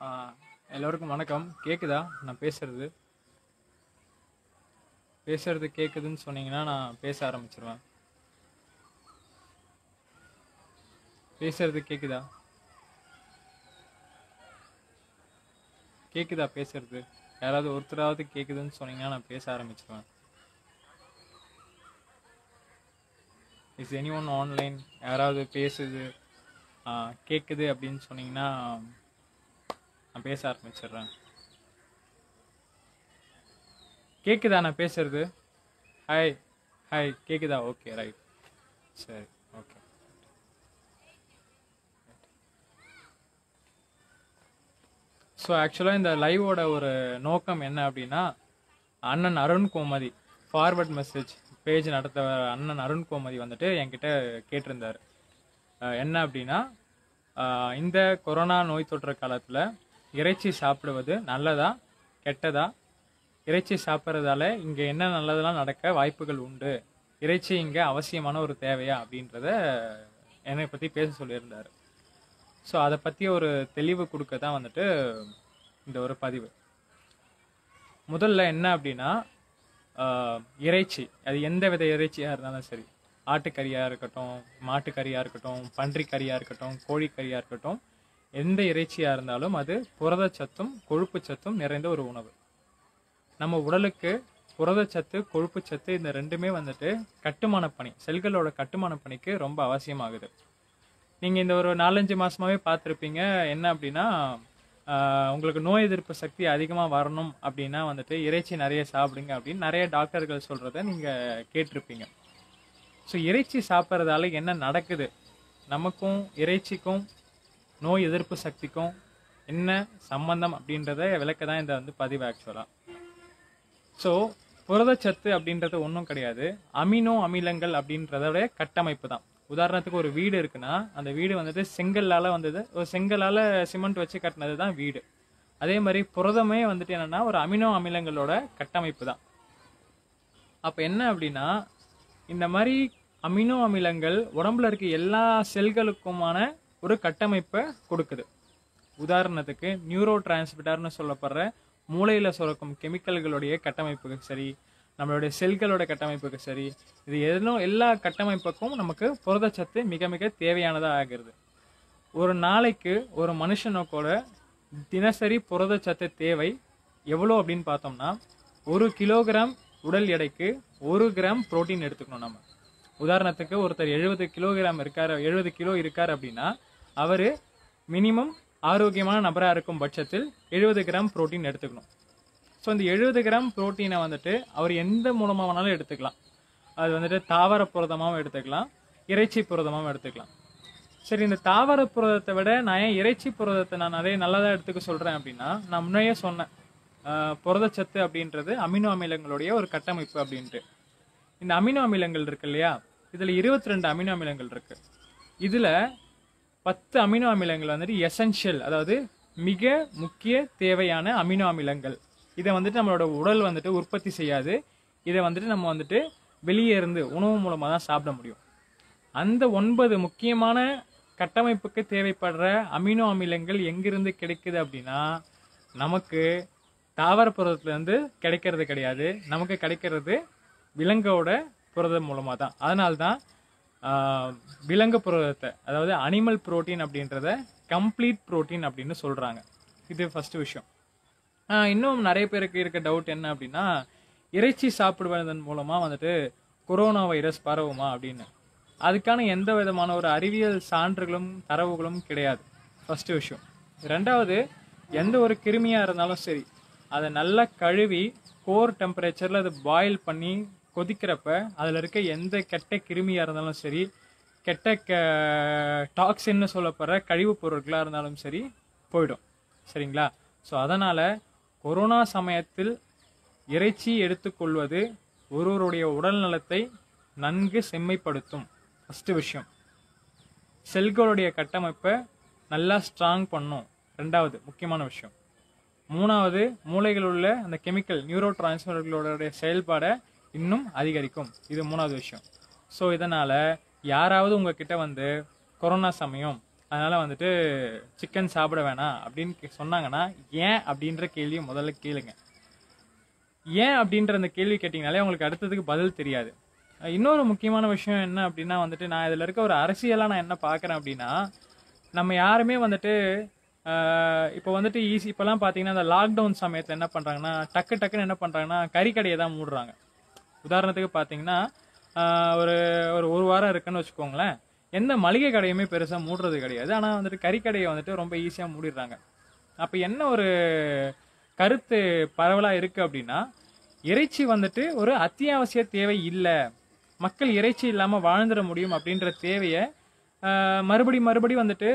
ஆ, எல்லோருக்கும் வணக்கம் கேக்குதா நான் பேசுறது பேசுறது கேக்குதுன்னு சொன்னீங்கன்னா நான் பேச ஆரம்பிச்சிருவேன் பேசுறது கேக்குதா கேக்குதா பேசுறது யாராவது ஒருத்தராவது கேக்குதுன்னு சொன்னீங்கன்னா நான் பேச ஆரம்பிச்சிருவேன் இஸ் எனி ஒன் ஆன்லைன் யாராவது பேசுது ஆ, கேக்குது அப்படின்னு சொன்னீங்கன்னா நான் பேச ஆரம்பிச்சிடுறேன் கேக்குதா நான் பேசுறது ஹாய் ஹாய் கேக்குதா ஓகே ரைட் சரி ஓகே ஸோ ஆக்சுவலாக இந்த லைவோட ஒரு நோக்கம் என்ன அப்படின்னா அண்ணன் Arun Gomathi forward message page நடத்த அண்ணன் அருண் கோமதி வந்துட்டு என்கிட்ட கேட்டிருந்தார் அஹ் என்ன அப்படின்னா அஹ் இந்த கொரோனா நோய் தொற்று காலத்தில் இறைச்சி சாப்பிடுவது நல்லதா கெட்டதா இறைச்சி சாப்பிட்றதால இங்கே என்ன நல்லதெல்லாம் நடக்க வாய்ப்புகள் உண்டு இறைச்சி இங்கே அவசியமான ஒரு தேவையா அப்படின்றத என்னை பற்றி பேச சொல்லியிருந்தார் ஸோ அதை பற்றி ஒரு தெளிவு கொடுக்க தான் வந்துட்டு இந்த ஒரு பதிவு முதல்ல என்ன அப்படின்னா ஆஹ், இறைச்சி அது எந்த வித இறைச்சியாக இருந்தாலும் சரி ஆட்டுக்கறியாக இருக்கட்டும் மாட்டுக்கறியாக இருக்கட்டும் பன்றிக்கறியாக இருக்கட்டும் கோழிக்கறியாக இருக்கட்டும் எந்த இறைச்சியாக இருந்தாலும் அது புரதச்சத்தும் கொழுப்புச்சத்தும் நிறைந்த ஒரு உணவு நம்ம உடலுக்கு புரதச்சத்து கொழுப்புச்சத்து இந்த ரெண்டுமே வந்துட்டு கட்டுமான பணி செல்களோட கட்டுமான பணிக்கு ரொம்ப அவசியமாகுது நீங்க இந்த ஒரு நாலஞ்சு மாசமாவே பார்த்துருப்பீங்க என்ன அப்படின்னா ஆஹ், உங்களுக்கு நோய் எதிர்ப்பு சக்தி அதிகமா வரணும் அப்படின்னா வந்துட்டு இறைச்சி நிறைய சாப்பிடுங்க அப்படின்னு நிறைய டாக்டர்கள் சொல்றத நீங்க கேட்டிருப்பீங்க ஸோ இறைச்சி சாப்பிட்றதால என்ன நடக்குது நமக்கும் இறைச்சிக்கும் நோய் எதிர்ப்பு சக்திக்கும் என்ன சம்பந்தம் அப்படின்றத விளக்க தான் இந்த வந்து பதிவு ஆக்சுவலாக ஸோ புரதச்சத்து அப்படின்றது ஒன்றும் கிடையாது அமினோ அமிலங்கள் அப்படின்றதோட கட்டமைப்பு தான் உதாரணத்துக்கு ஒரு வீடு இருக்குன்னா அந்த வீடு வந்துட்டு செங்கல்லால வந்தது ஒரு செங்கலால சிமெண்ட் வச்சு கட்டினது தான் வீடு அதே மாதிரி புரதமே வந்துட்டு என்னன்னா ஒரு அமினோ அமிலங்களோட கட்டமைப்பு தான் அப்ப என்ன அப்படின்னா இந்த மாதிரி அமினோ அமிலங்கள் உடம்புல இருக்க எல்லா செல்களுக்குமான ஒரு கட்டமைப்பை கொடுக்குது உதாரணத்துக்கு நியூரோ டிரான்ஸ்மிட்டர்னு சொல்லப்படுற மூளையில சுரக்கும் கெமிக்கல்களுடைய கட்டமைப்புக்கு சரி நம்மளுடைய செல்களோட கட்டமைப்புக்கு சரி இது எதுவும் எல்லா கட்டமைப்புக்கும் நமக்கு புரதச்சத்து மிக மிக தேவையானதா ஆகிறது ஒரு நாளைக்கு ஒரு மனுஷனுக்கோட தினசரி புரதச்சத்து தேவை எவ்வளோ அப்படின்னு பார்த்தோம்னா ஒரு கிலோகிராம் உடல் எடைக்கு ஒரு கிராம் புரோட்டீன் எடுத்துக்கணும் நம்ம உதாரணத்துக்கு ஒருத்தர் எழுபது கிலோகிராம் இருக்காரு எழுபது கிலோ இருக்கார் அப்படின்னா அவர் மினிமம் ஆரோக்கியமான நபராக இருக்கும் பட்சத்தில் எழுபது கிராம் புரோட்டீன் எடுத்துக்கணும் ஸோ இந்த எழுபது கிராம் புரோட்டீனை வந்துட்டு அவர் எந்த மூலமாக வேணாலும் எடுத்துக்கலாம் அது வந்துட்டு தாவர புரதமாகவும் எடுத்துக்கலாம் இறைச்சி புரதமாகவும் எடுத்துக்கலாம் சரி இந்த தாவர புரதத்தை விட நான் ஏன் இறைச்சி புரதத்தை நான் நிறைய நல்லதாக எடுத்துக்க சொல்கிறேன் அப்படின்னா நான் முன்னையே சொன்னேன் ஆஹ் புரதச்சத்து அப்படின்றது அமினோ அமிலங்களுடைய ஒரு கட்டமைப்பு அப்படின்ட்டு இந்த அமினோ அமிலங்கள் இருக்கு இல்லையா இதில் இருபத்தி ரெண்டு அமினோ அமிலங்கள் இருக்கு இதில் பத்து அமினோ அமிலங்கள் வந்துட்டு எசென்ஷியல் அதாவது மிக முக்கிய தேவையான அமினோ அமிலங்கள் இதை வந்துட்டு நம்மளோட உடல் வந்துட்டு உற்பத்தி செய்யாது இதை வந்துட்டு நம்ம வந்துட்டு வெளியே இருந்து உணவு மூலமாக தான் சாப்பிட முடியும் அந்த ஒன்பது முக்கியமான கட்டமைப்புக்கு தேவைப்படுற அமினோ அமிலங்கள் எங்கிருந்து கிடைக்குது அப்படின்னா நமக்கு தாவர புரதத்துலேருந்து கிடைக்கிறது கிடையாது நமக்கு கிடைக்கிறது விலங்கோட புரதம் மூலமாக தான் அதனால தான் ஆஹ், விலங்கு புரதத்தை அதாவது அனிமல் புரோட்டீன் அப்படின்றத கம்ப்ளீட் புரோட்டீன் அப்படின்னு சொல்கிறாங்க இது ஃபர்ஸ்ட் விஷயம் ஆஹ், இன்னும் நிறைய பேருக்கு இருக்க டவுட் என்ன அப்படின்னா இறைச்சி சாப்பிடுவதன் மூலமாக வந்துட்டு கொரோனா வைரஸ் பரவுமா அப்படின்னு அதுக்கான எந்த விதமான ஒரு அறிவியல் சான்றுகளும் தரவுகளும் கிடையாது ஃபர்ஸ்ட் விஷயம் ரெண்டாவது எந்த ஒரு கிருமியாக இருந்தாலும் சரி அதை நல்லா கழுவி கோர் டெம்பரேச்சரில் அதை பாயில் பண்ணி கொதிக்கிறப்ப அதில் இருக்க எந்த கெட்ட கிருமியாக இருந்தாலும் சரி கெட்ட க டாக்ஸின்னு சொல்லப்படுற கழிவுப் பொருட்களாக இருந்தாலும் சரி போயிடும் சரிங்களா ஸோ அதனால் கொரோனா சமயத்தில் இறைச்சி எடுத்துக்கொள்வது ஒருவருடைய உடல் நலத்தை நன்கு செம்மைப்படுத்தும் ஃபஸ்ட்டு விஷயம் செல்களுடைய கட்டமைப்பை நல்லா ஸ்ட்ராங் பண்ணும் ரெண்டாவது முக்கியமான விஷயம் மூணாவது மூளைகளில் உள்ள அந்த கெமிக்கல் நியூரோ டிரான்ஸ்மர்களோட செயல்பாடை இன்னும் அதிகரிக்கும் இது மூணாவது விஷயம் ஸோ இதனால் யாராவது உங்ககிட்ட வந்து கொரோனா சமயம் அதனால வந்துட்டு சிக்கன் சாப்பிட வேணாம் அப்படின்னு கே- சொன்னாங்கன்னா ஏன் அப்படின்ற கேள்வியை முதல்ல கேளுங்க ஏன் அப்படின்ற அந்த கேள்வி கேட்டிங்கனாலே உங்களுக்கு அடுத்ததுக்கு பதில் தெரியாது அஹ் இன்னொரு முக்கியமான விஷயம் என்ன அப்படின்னா வந்துட்டு நான் இதில் இருக்க ஒரு அரசியலாக நான் என்ன பார்க்குறேன் அப்படின்னா நம்ம யாருமே வந்துட்டு அஹ் இப்போ வந்துட்டு ஈஸி இப்போலாம் பார்த்தீங்கன்னா இந்த லாக்டவுன் சமயத்தில் என்ன பண்ணுறாங்கன்னா டக்கு டக்குன்னு என்ன பண்ணுறாங்கன்னா கறிக்கடையை தான் மூடுறாங்க உதாரணத்துக்கு பார்த்தீங்கன்னா ஆஹ் ஒரு ஒரு ஒரு வாரம் இருக்குன்னு வச்சுக்கோங்களேன் எந்த மளிகை கடையுமே பெருசாக மூடுறது கிடையாது ஆனால் வந்துட்டு கறிக்கடையை வந்துட்டு ரொம்ப ஈஸியாக மூடிடுறாங்க அப்போ என்ன ஒரு கருத்து பரவலாக இருக்குது அப்படின்னா இறைச்சி வந்துட்டு ஒரு அத்தியாவசிய தேவை இல்லை மக்கள் இறைச்சி இல்லாமல் வாழ்ந்துட முடியும் அப்படின்ற தேவையை ஆஹ் மறுபடி மறுபடி வந்துட்டு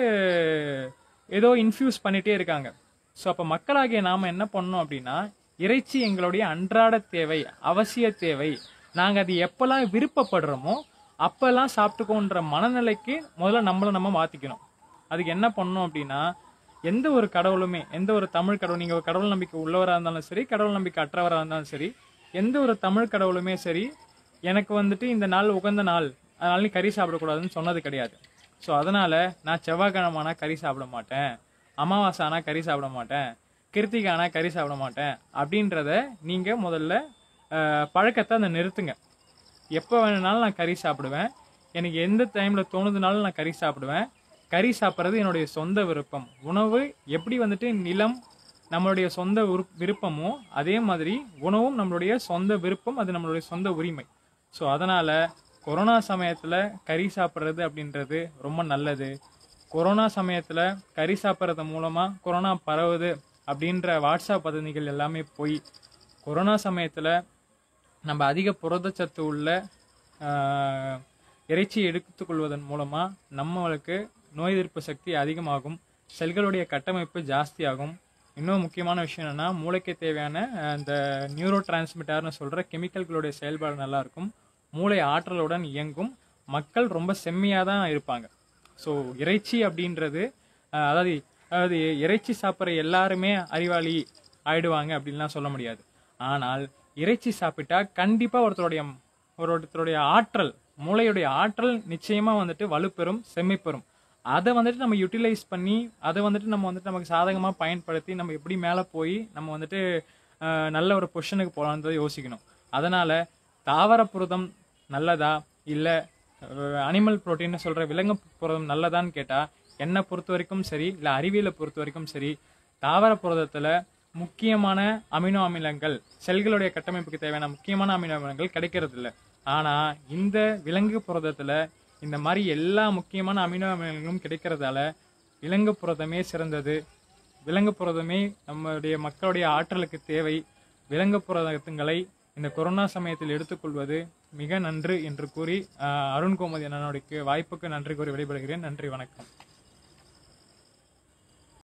ஏதோ இன்ஃபியூஸ் பண்ணிட்டே இருக்காங்க ஸோ அப்போ மக்களாகிய நாம் என்ன பண்ணோம் அப்படின்னா இறைச்சி எங்களுடைய அன்றாட தேவை அவசிய தேவை நாங்கள் அது எப்போல்லாம் விருப்பப்படுறோமோ அப்போல்லாம் சாப்பிட்டுக்கோன்ற மனநிலைக்கு முதல்ல நம்மளை நம்ம மாற்றிக்கணும் அதுக்கு என்ன பண்ணணும் அப்படின்னா எந்த ஒரு கடவுளுமே எந்த ஒரு தமிழ் கடவுள் நீங்கள் ஒரு கடவுள் நம்பிக்கை உள்ளவராக இருந்தாலும் சரி கடவுள் நம்பிக்கை அற்றவராக இருந்தாலும் சரி எந்த ஒரு தமிழ் கடவுளுமே சரி எனக்கு வந்துட்டு இந்த நாள் உகந்த நாள் அதனால நீ கறி சாப்பிடக்கூடாதுன்னு சொன்னது கிடையாது ஸோ அதனால நான் செவ்வாய்க்கிழமானா கறி சாப்பிட மாட்டேன் அமாவாசை ஆனா கறி சாப்பிட மாட்டேன் கிருத்திகை ஆனா கறி சாப்பிட மாட்டேன் அப்படின்றத நீங்க முதல்ல அஹ், பழக்கத்தை அந்த நிறுத்துங்க எப்போ வேணுனாலும் நான் கறி சாப்பிடுவேன் எனக்கு எந்த டைம்ல தோணுதுனாலும் நான் கறி சாப்பிடுவேன் கறி சாப்பிட்றது என்னுடைய சொந்த விருப்பம் உணவு எப்படி வந்துட்டு நிலம் நம்மளுடைய சொந்த உரு- விருப்பமோ அதே மாதிரி உணவும் நம்மளுடைய சொந்த விருப்பம் அது நம்மளுடைய சொந்த உரிமை ஸோ அதனால கொரோனா சமயத்துல கறி சாப்பிட்றது அப்படின்றது ரொம்ப நல்லது கொரோனா சமயத்துல கறி சாப்பிட்றது மூலமா கொரோனா பரவுது அப்படின்ற வாட்ஸ்அப் வதந்திகள் எல்லாமே போய் கொரோனா சமயத்துல நம்ம அதிக புரதச்சத்து உள்ள ஆஹ், இறைச்சி எடுத்துக்கொள்வதன் மூலமா நம்மளுக்கு நோய் எதிர்ப்பு சக்தி அதிகமாகும் செல்களுடைய கட்டமைப்பு ஜாஸ்தியாகும் இன்னும் முக்கியமான விஷயம் என்னன்னா மூளைக்கு தேவையான அஹ், இந்த நியூரோ டிரான்ஸ்மிட்டர்னு சொல்ற கெமிக்கல்களுடைய செயல்பாடு நல்லா இருக்கும் மூளை ஆற்றலுடன் இயங்கும் மக்கள் ரொம்ப செம்மையாக தான் இருப்பாங்க ஸோ இறைச்சி அப்படின்றது அஹ், அதாவது அதாவது இறைச்சி சாப்பிட்ற எல்லாருமே அறிவாளி ஆயிடுவாங்க அப்படின்லாம் சொல்ல முடியாது ஆனால் இறைச்சி சாப்பிட்டா கண்டிப்பாக ஒருத்தருடைய ஒருத்தருடைய ஆற்றல் மூளையுடைய ஆற்றல் நிச்சயமா வந்துட்டு வலுப்பெறும் செம்மைப்பெறும் அதை வந்துட்டு நம்ம யூட்டிலைஸ் பண்ணி அதை வந்துட்டு நம்ம வந்துட்டு நமக்கு சாதகமாக பயன்படுத்தி நம்ம எப்படி மேலே போய் நம்ம வந்துட்டு அஹ், நல்ல ஒரு பொசிஷனுக்கு போகலான்றதை யோசிக்கணும் அதனால தாவர புரதம் நல்லதா இல்லை அனிமல் புரோட்டீன் சொல்ற விலங்கு புரதம் நல்லதான்னு கேட்டா என்னை பொறுத்த வரைக்கும் சரி இல்லை அறிவியலை பொறுத்த வரைக்கும் சரி தாவர புரதத்துல முக்கியமான அமினோ அமிலங்கள் செல்களுடைய கட்டமைப்புக்கு தேவையான முக்கியமான அமினோ அமிலங்கள் கிடைக்கிறது இல்ல ஆனா இந்த விலங்கு புரதத்துல இந்த மாதிரி எல்லா முக்கியமான அமினோ அமிலங்களும் கிடைக்கிறதால விலங்கு புரதமே சிறந்தது விலங்கு புரதமே நம்மளுடைய மக்களுடைய ஆற்றலுக்கு தேவை விலங்கு புரதங்களை இந்த கொரோனா சமயத்தில் எடுத்துக்கொள்வது மிக நன்று என்று கூறி ஆஹ், அருண் கோமதி அண்ணனுடைய வாய்ப்புக்கு நன்றி கூறி விடைபெறுகிறேன் நன்றி வணக்கம்